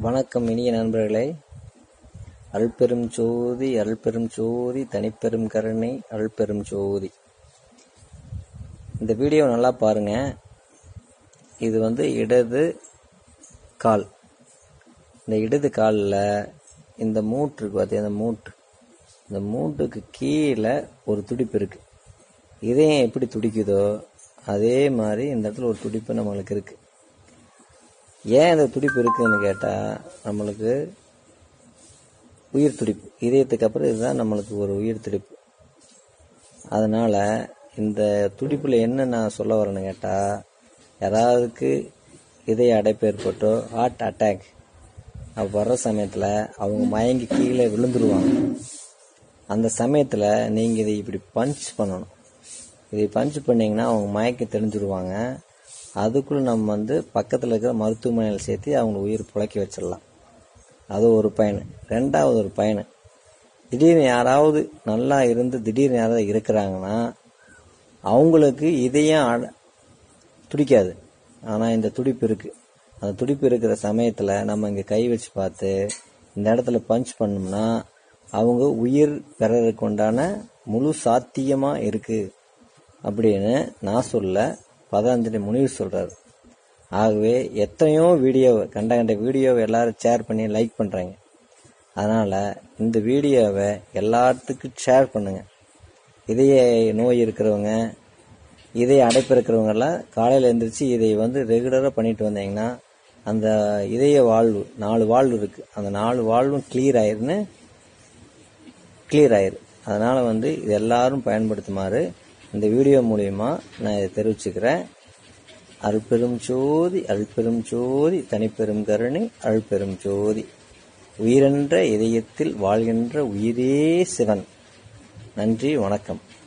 வணக்கம் இனிய நண்பர்களே அருள்பெரும் ஜோதி அருள்பெரும் ஜோதி தனிப்பெரும் கருணை அருள்பெரும் ஜோதி இந்த வீடியோ நல்லா பாருங்க இது வந்து இடது கால் இந்த இடது காலில் இந்த மூட்டு இருக்கு பார்த்தீங்க இந்த மூட்டு இந்த மூட்டுக்கு கீழே ஒரு துடிப்பு இருக்கு இதயம் எப்படி துடிக்குதோ அதே மாதிரி இந்த இடத்துல ஒரு துடிப்பு நம்மளுக்கு இருக்கு ஏன் இந்த துடிப்பு இருக்குன்னு கேட்டால் நம்மளுக்கு உயிர் துடிப்பு இதயத்துக்கு அப்புறம் இதுதான் நம்மளுக்கு ஒரு உயிர் துடிப்பு அதனால் இந்த துடிப்பில் என்ன நான் சொல்ல வரேன்னு கேட்டால் யாராவதுக்கு இதய அடைப்பு ஏற்பட்டோ ஹார்ட் அட்டாக் அப்போ வர்ற சமயத்தில் அவங்க மயங்கி கீழே விழுந்துருவாங்க அந்த சமயத்தில் நீங்கள் இதை இப்படி பஞ்ச் பண்ணணும் இதை பஞ்ச் பண்ணிங்கன்னா அவங்க மயக்கம் தெரிஞ்சிருவாங்க அதுக்குள்ள நம்ம வந்து பக்கத்தில் இருக்கிற மருத்துவமனையில் சேர்த்து அவங்க உயிர் புழைக்க வச்சிடலாம் அது ஒரு பயன் ரெண்டாவது ஒரு பயன் திடீர்னு யாராவது நல்லா இருந்து திடீர்னு யாராவது இருக்கிறாங்கன்னா அவங்களுக்கு இதயம் அட- துடிக்காது ஆனால் இந்த துடிப்பு இருக்கு அந்த துடிப்பு இருக்கிற சமயத்தில் நம்ம இங்கே கை வச்சு பார்த்து இந்த இடத்துல பஞ்ச் பண்ணோம்னா அவங்க உயிர் பெறறதுக்கு உண்டான முழு சாத்தியமாக இருக்கு அப்படின்னு நான் சொல்ல பதாஞ்சலி முனிவர் சொல்றாரு ஆகவே எத்தனையோ வீடியோவை கண்ட கண்ட வீடியோவை எல்லாரும் ஷேர் பண்ணி லைக் பண்றாங்க அதனால இந்த வீடியோவை எல்லாத்துக்கும் ஷேர் பண்ணுங்க இதய நோய் இருக்கிறவங்க இதய அடைப்பு இருக்கிறவங்க எல்லாம் காலையில் எழுந்திரிச்சு இதை வந்து ரெகுலராக பண்ணிட்டு வந்தீங்கன்னா அந்த இதய வாழ்வு நாலு வாழ்வு இருக்கு அந்த நாலு வாழ்வும் கிளியர் ஆயிருன்னு கிளியர் ஆயிரு அதனால வந்து இது எல்லாரும் பயன்படுத்துமாறு இந்த வீடியோ மூலியமா நான் இதை தெரிவிச்சுக்கிறேன் அருள்பெரும் ஜோதி அருள்பெரும் ஜோதி தனிப்பெரும் கருணை அருள்பெரும் ஜோதி உயிரென்ற இதயத்தில் வாழ்கின்ற உயிரே சிவன் நன்றி வணக்கம்